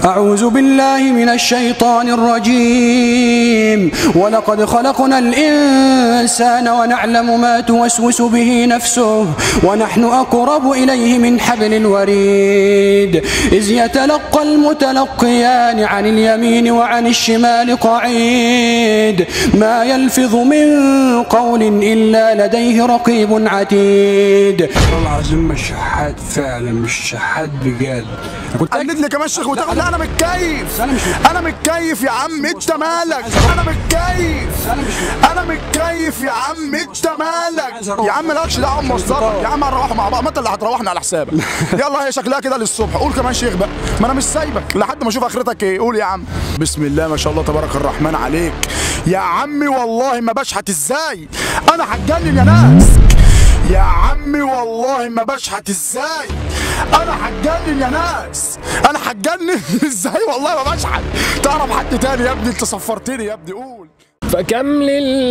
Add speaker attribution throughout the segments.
Speaker 1: أعوذ بالله من الشيطان الرجيم ولقد خلقنا الإنسان ونعلم ما توسوس به نفسه ونحن أقرب إليه من حبل الوريد إذ يتلقى المتلقيان عن اليمين وعن الشمال قعيد ما يلفظ من قول إلا لديه رقيب عتيد والله العظيم مش شحات فعلا مش شحات بجد أنا كنت
Speaker 2: قلد لي كمان شيخ وتاخد لا انا متكيف
Speaker 1: أنا مش
Speaker 2: انا متكيف يا عم انت مالك انا متكيف انا متكيف يا عم انت مالك يا عم مالكش دعوه بمصدرك يا عم هنروحوا مع بعض ما انت اللي هتروحنا على حسابك يلا هي شكلها كده للصبح قول كمان شيخ بقى ما انا مش سايبك لحد ما اشوف اخرتك ايه قول يا عم بسم الله ما شاء الله تبارك الرحمن عليك يا عمي والله ما بشحت ازاي انا هتجنن يا ناس يا عمي والله ما بشحت ازاي انا هتجنن يا ناس انا هتجنن ازاي والله ما بشحت تعرف حد تاني يا ابني انت صفرتني يا ابني قول
Speaker 3: فكم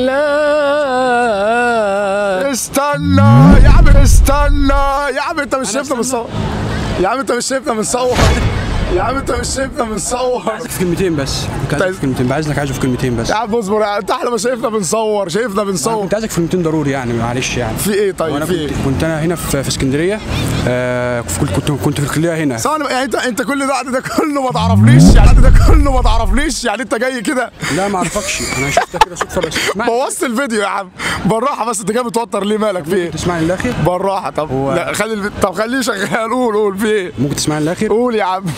Speaker 3: لله
Speaker 2: استنى يا عم استنى يا عم انت مش شايفنا بنصور يا عم انت مش شايفنا بنصور يا عم انت مش شايفنا بنصور
Speaker 1: في كلمتين بس كنت عايزك في كلمتين عايزك عايزه في كلمتين بس
Speaker 2: يا عم اصبر يا عم، انت احلى ما شايفنا بنصور شايفنا بنصور
Speaker 1: كنت عايزك في كلمتين ضروري يعني معلش يعني
Speaker 2: في ايه طيب
Speaker 1: وانا
Speaker 2: في
Speaker 1: كنت
Speaker 2: ايه
Speaker 1: كنت انا هنا في, في اسكندريه آه كنت كنت كنت في الكليه هنا
Speaker 2: ثواني يعني انت انت كل ده ده كله ما تعرفنيش يعني ده كله ما تعرفنيش يعني انت جاي كده
Speaker 1: لا ما اعرفكش انا شفتك كده صدفه بس اسمعني
Speaker 2: بوظت الفيديو يا عم بالراحه بس انت جاي متوتر ليه مالك في ايه
Speaker 1: تسمعني للاخر
Speaker 2: بالراحه طب
Speaker 1: هو-
Speaker 2: لا خلي الفيديو طب خليه شغال قول قول في ايه
Speaker 1: ممكن تسمعني للاخر
Speaker 2: قول يا عم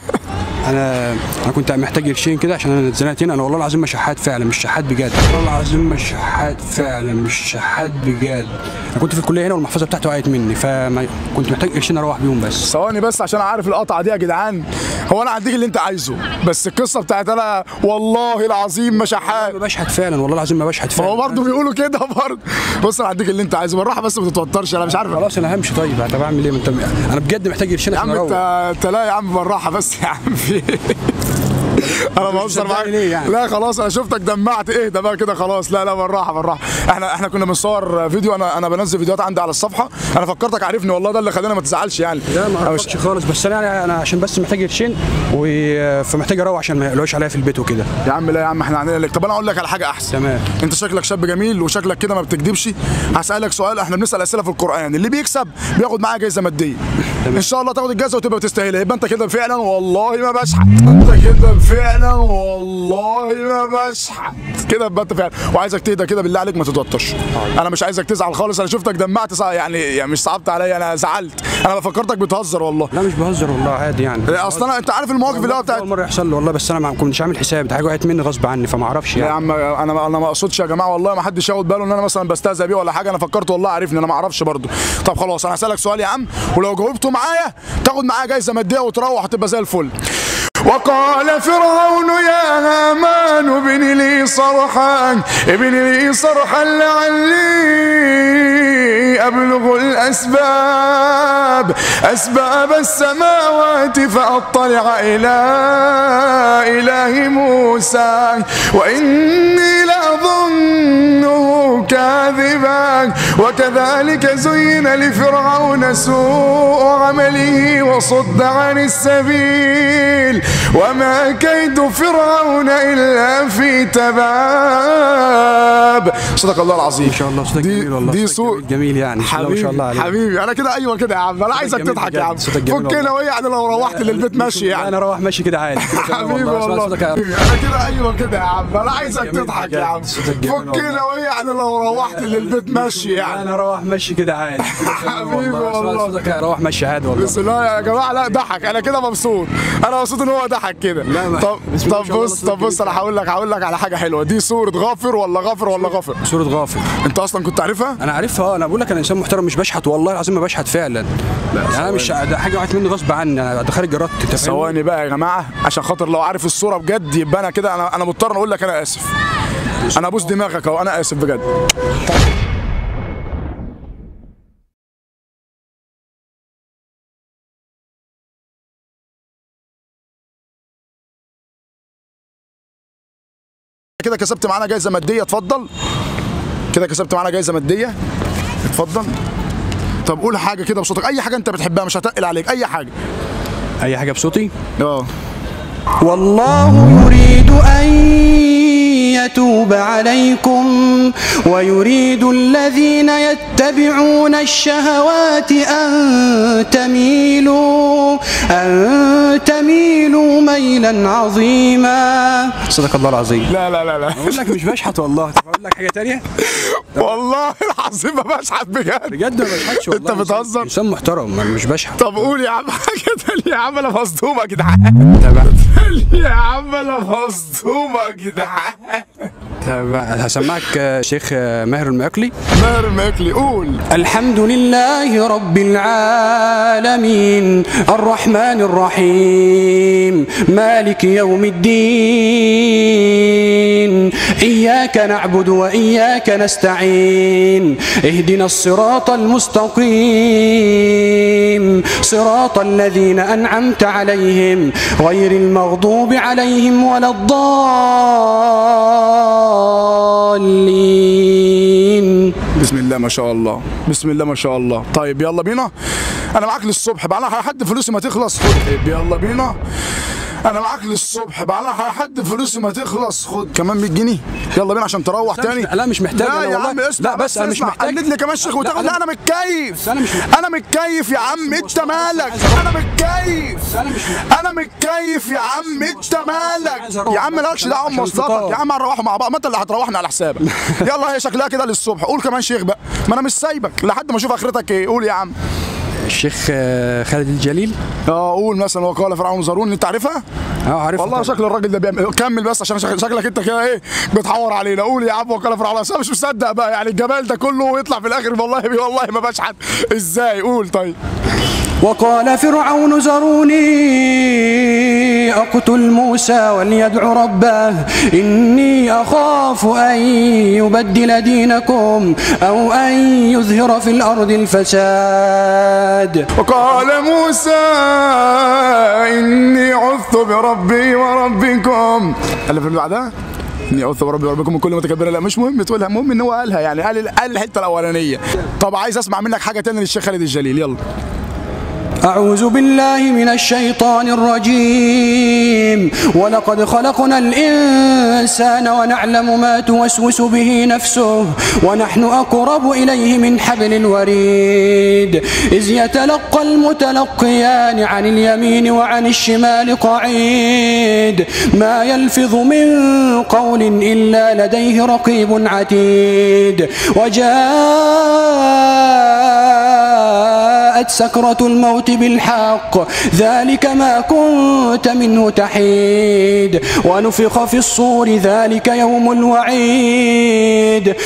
Speaker 1: انا انا كنت محتاج قرشين كده عشان انا اتزنقت هنا انا والله العظيم مش شحات فعلا مش شحات بجد والله العظيم مش شحات فعلا مش شحات بجد انا كنت في الكليه هنا والمحفظه بتاعتي وقعت مني فكنت محتاج قرشين اروح بيهم بس
Speaker 2: ثواني بس عشان عارف القطعه دي يا جدعان هو انا هديك اللي انت عايزه بس القصه بتاعت انا والله العظيم ما شحات
Speaker 1: ما بشحت فعلا والله العظيم ما بشحت فعلا
Speaker 2: هو برضه بيقولوا كده برضه بص انا هديك اللي انت عايزه بالراحه بس ما تتوترش انا مش عارف
Speaker 1: خلاص انا همشي طيب طب اعمل ايه ما انت انا بجد محتاج قرشين
Speaker 2: يا
Speaker 1: عشان
Speaker 2: عم
Speaker 1: اروح
Speaker 2: انت انت لا يا عم بالراحه بس يا عم في ايه؟ انا بهزر
Speaker 1: مصدقني
Speaker 2: معاك
Speaker 1: ليه يعني؟
Speaker 2: لا خلاص انا شفتك دمعت ايه ده بقى كده خلاص لا لا بالراحه بالراحه احنا احنا كنا بنصور فيديو انا انا بنزل فيديوهات عندي على الصفحه انا فكرتك عارفني والله ده اللي خلاني ما تزعلش يعني
Speaker 1: لا ما
Speaker 2: أنا مش-
Speaker 1: اعرفش خالص بس انا يعني انا عشان بس محتاج قرشين و- فمحتاج اروح عشان ما يقلقوش عليا في البيت وكده
Speaker 2: يا عم لا يا عم احنا عندنا لك طب انا اقول لك على حاجه احسن
Speaker 1: تمام
Speaker 2: انت شكلك شاب جميل وشكلك كده ما بتكذبش هسالك سؤال احنا بنسال اسئله في القران اللي بيكسب بياخد معاه جايزه ماديه ان شاء الله تاخد الجائزه وتبقى تستاهلها يبقى انت كده فعلا والله ما بشحت انت كده فعلا والله ما بشحت كده يبقى انت فعلا وعايزك تهدى كده بالله عليك ما تتوترش انا مش عايزك تزعل خالص انا شفتك دمعت صع- يعني يعني مش صعبت عليا انا زعلت انا فكرتك بتهزر والله
Speaker 1: لا مش بهزر والله عادي يعني
Speaker 2: اصلا انت عارف المواقف اللي هو بتاعت
Speaker 1: اول مره يحصل لي والله بس انا ما كنتش عامل حساب ده حاجه وقعت مني غصب عني فما اعرفش
Speaker 2: يا
Speaker 1: يعني
Speaker 2: عم انا انا ما اقصدش يا جماعه والله ما حدش ياخد باله ان انا مثلا بستهزأ بيه ولا حاجه انا فكرت والله عارفني انا ما اعرفش برضه طب خلاص انا هسالك سؤال يا عم ولو جاوبته معايا تاخد معايا جايزه ماديه وتروح هتبقى زي الفل وقال فرعون يا هامان ابن لي صرحا ابن لي صرحا لعلي أبلغ الأسباب أسباب السماوات فأطلع إلى إله موسى وإني لأظنه كاذبا وكذلك زين لفرعون سوء عمله وصد عن السبيل وما كيد فرعون إلا في تباب صدق الله العظيم
Speaker 1: ان شاء الله صوتك
Speaker 2: دي-
Speaker 1: جميل والله
Speaker 2: دي
Speaker 1: صوتك
Speaker 2: سوق-
Speaker 1: جميل- جميل يعني بسم الله ما
Speaker 2: حبيبي
Speaker 1: شاء الله عليك
Speaker 2: حبيبي انا كده ايوه كده يا عم انا عايزك
Speaker 1: جميل
Speaker 2: تضحك
Speaker 1: بجد،
Speaker 2: يا عم
Speaker 1: صوتك جميل
Speaker 2: فكنا
Speaker 1: والله.
Speaker 2: وإيه يعني لو روحت للبيت ماشي يعني
Speaker 1: انا اروح ماشي كده عادي
Speaker 2: حبيبي والله
Speaker 1: صوتك يا-
Speaker 2: حبيبي. انا كده ايوه كده يا عم انا عايزك
Speaker 1: جميل
Speaker 2: تضحك
Speaker 1: بجد،
Speaker 2: يا عم
Speaker 1: صوتك جميل
Speaker 2: فكنا
Speaker 1: والله.
Speaker 2: وإيه يعني لو روحت للبيت ماشي يعني
Speaker 1: انا اروح ماشي كده عادي
Speaker 2: حبيبي والله.
Speaker 1: صوتك اروح ماشي عادي والله
Speaker 2: بسم الله يا جماعه لا ضحك انا كده مبسوط انا مبسوط ان هو ضحك كده
Speaker 1: لا، ما-
Speaker 2: طب
Speaker 1: بسم الله
Speaker 2: طب
Speaker 1: ما شاء الله،
Speaker 2: بص
Speaker 1: صوتك
Speaker 2: طب بص
Speaker 1: جميل.
Speaker 2: انا هقول لك هقول لك على حاجه حلوه دي صوره غافر ولا غافر ولا غافر
Speaker 1: صورة غافر
Speaker 2: انت اصلا كنت عارفها
Speaker 1: انا عارفها اه انا بقول لك انا انسان محترم مش بشحت والله العظيم ما بشحت فعلا يعني انا مش ده حاجه وقعت مني غصب عني انا ده خارج ارادتي انت فاهم
Speaker 2: ثواني بقى يا جماعه عشان خاطر لو عارف الصوره بجد يبقى انا كده انا انا مضطر اقول لك انا اسف انا ابوس دماغك اهو انا اسف بجد كده كسبت معانا جايزه ماديه اتفضل كده كسبت معانا جايزه ماديه اتفضل طب قول حاجه كده بصوتك اي حاجه انت بتحبها مش هتقل عليك اي حاجه
Speaker 1: اي حاجه بصوتي
Speaker 2: اه
Speaker 1: والله يريد أن يتوب عليكم ويريد الذين يتبعون الشهوات أن تميلوا أن تميلوا ميلا عظيما صدق الله العظيم
Speaker 2: لا لا لا لا
Speaker 1: أقول لك مش بشحت والله طب أقول لك حاجة تانية
Speaker 2: والله العظيم ما بشحت بجد
Speaker 1: بجد ما بشحتش والله
Speaker 2: انت بتهزر
Speaker 1: إنسان محترم أنا مش بشحت
Speaker 2: طب قول يا عم حاجه تانية يا عم انا مصدوم يا جدعان يا عم انا مصدوم يا جدعان
Speaker 1: طب هسمعك آه، شيخ آه، ماهر المقلي
Speaker 2: ماهر الماكلي قول
Speaker 1: الحمد لله رب العالمين الرحمن الرحيم مالك يوم الدين إياك نعبد وإياك نستعين اهدنا الصراط المستقيم صراط الذين أنعمت عليهم غير المغضوب عليهم ولا الضالين
Speaker 2: بسم الله ما شاء الله بسم الله ما شاء الله طيب يلا بينا انا معاك للصبح بقى انا لحد فلوسي ما تخلص خد طيب يلا بينا انا معاك للصبح بقى انا لحد فلوسي ما تخلص خد كمان 100 جنيه يلا بينا عشان تروح
Speaker 1: لا
Speaker 2: تاني
Speaker 1: مش- لا مش محتاج
Speaker 2: لا
Speaker 1: أنا
Speaker 2: يا
Speaker 1: والله.
Speaker 2: عم اسمع
Speaker 1: لا بس أنا مش
Speaker 2: اسمع.
Speaker 1: محتاج.
Speaker 2: قلد لي كمان شيخ
Speaker 1: لا،
Speaker 2: وتاخد
Speaker 1: أنا-
Speaker 2: لا انا متكيف
Speaker 1: بس أنا مش محتاج.
Speaker 2: انا متكيف يا عم انت مالك انا متكيف
Speaker 1: أنا مش
Speaker 2: انا متكيف يا عم انت مالك
Speaker 1: عايز أروح
Speaker 2: يا عم
Speaker 1: بس
Speaker 2: مالكش دعوه
Speaker 1: عشان
Speaker 2: بمواصلاتك
Speaker 1: الفطار.
Speaker 2: يا عم هنروحوا مع بعض ما انت اللي هتروحنا على حسابك يلا هي شكلها كده للصبح قول كمان شيخ بقى ما انا مش سايبك لحد ما اشوف اخرتك ايه قول يا عم
Speaker 1: الشيخ آه، خالد الجليل
Speaker 2: اه قول مثلا وقال فرعون زارون انت عارفها
Speaker 1: اه عارف
Speaker 2: والله شكل الراجل ده بيعمل كمل بس عشان شكل- شكلك انت كده ايه بتحور علينا قول يا عم وقال فرعون بس انا مش مصدق بقى يعني الجمال ده كله ويطلع في الاخر والله والله ما بشحت ازاي قول طيب
Speaker 1: وقال فرعون ذروني أقتل موسى وليدع ربه إني أخاف أن يبدل دينكم أو أن يظهر في الأرض الفساد
Speaker 2: وقال موسى اني عذت بربي وربكم قال في اللي بعدها اني عذت بربي وربكم من كل متكبر لا مش مهم تقولها المهم ان هو قالها يعني قال قال الحته الاولانيه طب عايز اسمع منك حاجه تانية للشيخ خالد الجليل يلا
Speaker 1: أعوذ بالله من الشيطان الرجيم ولقد خلقنا الإنسان ونعلم ما توسوس به نفسه ونحن أقرب إليه من حبل الوريد إذ يتلقى المتلقيان عن اليمين وعن الشمال قعيد ما يلفظ من قول إلا لديه رقيب عتيد وجاءت سكرة الموت بالحق ذلك ما كنت منه تحيد ونفخ في الصور ذلك يوم الوعيد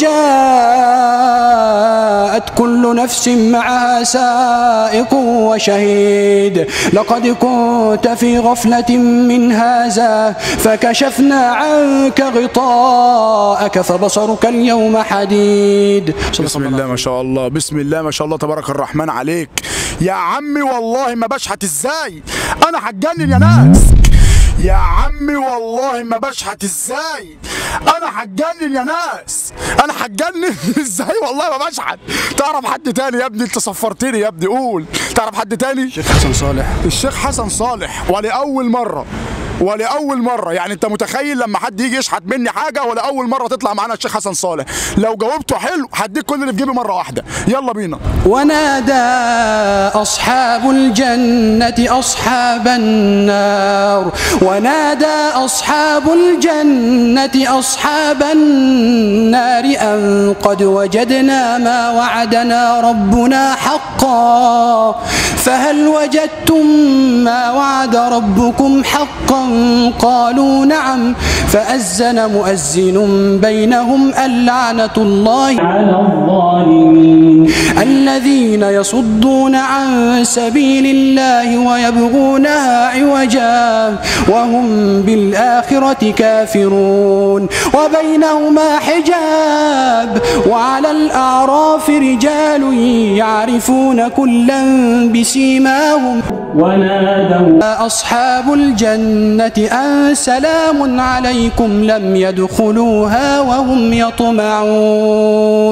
Speaker 1: وجاءت كل نفس معها سائق وشهيد لقد كنت في غفلة من هذا فكشفنا عنك غطاءك فبصرك اليوم حديد
Speaker 2: بسم الله ما شاء الله بسم الله ما شاء الله تبارك الرحمن عليك يا عمي والله ما بشحت ازاي انا هتجنن يا ناس يا عمي والله ما بشحت ازاي انا هتجنن يا ناس انا هتجنن ازاي والله ما بشحت تعرف حد تاني يا ابني انت صفرتني يا ابني قول تعرف حد تاني
Speaker 1: الشيخ حسن صالح
Speaker 2: الشيخ حسن صالح ولأول مرة ولأول مرة يعني أنت متخيل لما حد يجي يشحت مني حاجة ولأول مرة تطلع معانا الشيخ حسن صالح لو جاوبته حلو هديك كل اللي في جيبي مرة واحدة يلا بينا
Speaker 1: ونادى أصحاب الجنة أصحاب النار ونادى أصحاب الجنة أصحاب النار أن قد وجدنا ما وعدنا ربنا حقا فهل وجدتم ما وعد ربكم حقا قالوا نعم فأذن مؤذن بينهم اللعنة الله
Speaker 4: على الظالمين
Speaker 1: الذين يصدون عن سبيل الله ويبغونها عوجا وهم بالآخرة كافرون وبينهما حجاب وعلى الأعراف رجال يعرفون كلا بسيماهم
Speaker 4: ونادوا
Speaker 1: أصحاب الجنة أن سلام عليكم لم يدخلوها وهم يطمعون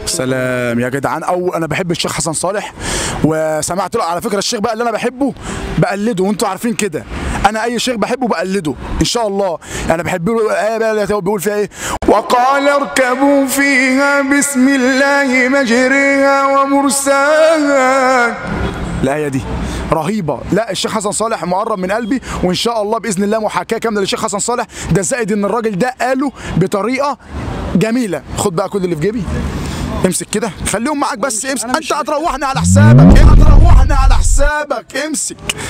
Speaker 2: سلام يا جدعان او انا بحب الشيخ حسن صالح وسمعت له على فكره الشيخ بقى اللي انا بحبه بقلده وانتوا عارفين كده انا اي شيخ بحبه بقلده ان شاء الله يعني بحب له الايه بقى اللي هو بيقول فيها ايه وقال اركبوا فيها بسم الله مجريها ومرساها الايه دي رهيبه لا الشيخ حسن صالح مقرب من قلبي وان شاء الله باذن الله محاكاه كامله للشيخ حسن صالح ده زائد ان الراجل ده قاله بطريقه جميله خد بقى كل اللي في جيبي امسك كده خليهم معاك بس امسك انت هتروحني على حسابك انت هتروحني على حسابك امسك